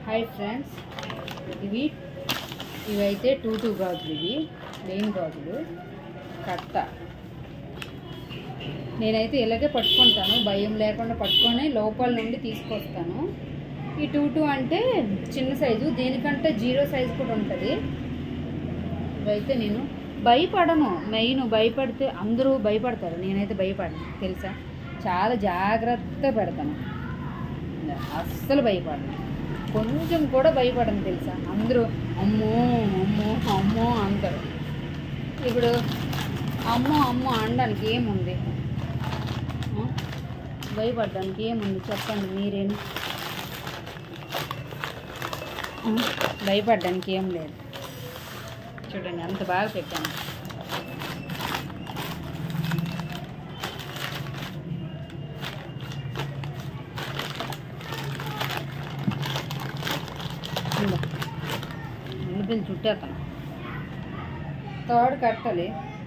Hi friends ఇవి ఇవైతే two two గాజులు ఇవి మెయిన్ గాజులు కట్ట నేనైతే ఇలాగే పట్టుకుంటాను భయం లేకుండా పట్టుకొని లోపల నుండి తీసుకొస్తాను ఈ టూ టూ అంటే చిన్న సైజు దీనికంటే జీరో సైజు కూడా ఉంటుంది ఇవైతే నేను భయపడను మెయిన్ భయపడితే అందరూ భయపడతారు నేనైతే భయపడను తెలుసా చాలా జాగ్రత్త పెడతాను అస్సలు భయపడను కొంచెం కూడా భయపడను తెలుసా అందరూ అమ్మో అమ్మో అమ్మో అంటారు ఇప్పుడు అమ్మో అమ్మో అనడానికి ఏముంది ఆ? భయపడడానికి ఏముంది చెప్పండి మీరేం ఆ? భయపడడానికి ఏం లేదు చూడండి అంత బాగా పెట్టాను పిల్లలు చుట్టేస్తాను తాడు కట్టాలి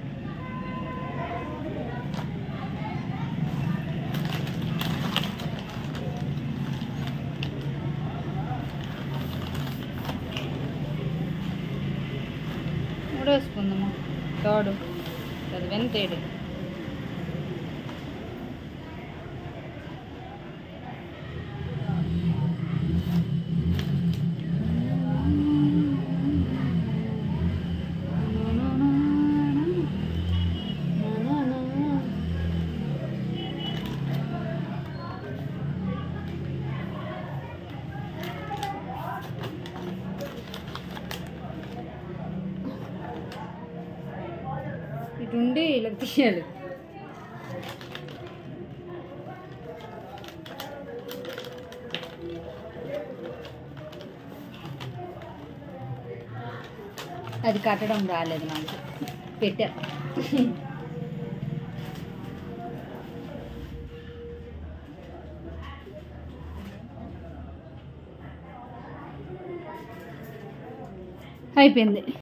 మూడేసుకుందాము తాడు అది వెంతేడు ఇటుండి ఇలా తీయాలి అది కట్టడం రాలేదు నాకు పెట్టా అయిపోయింది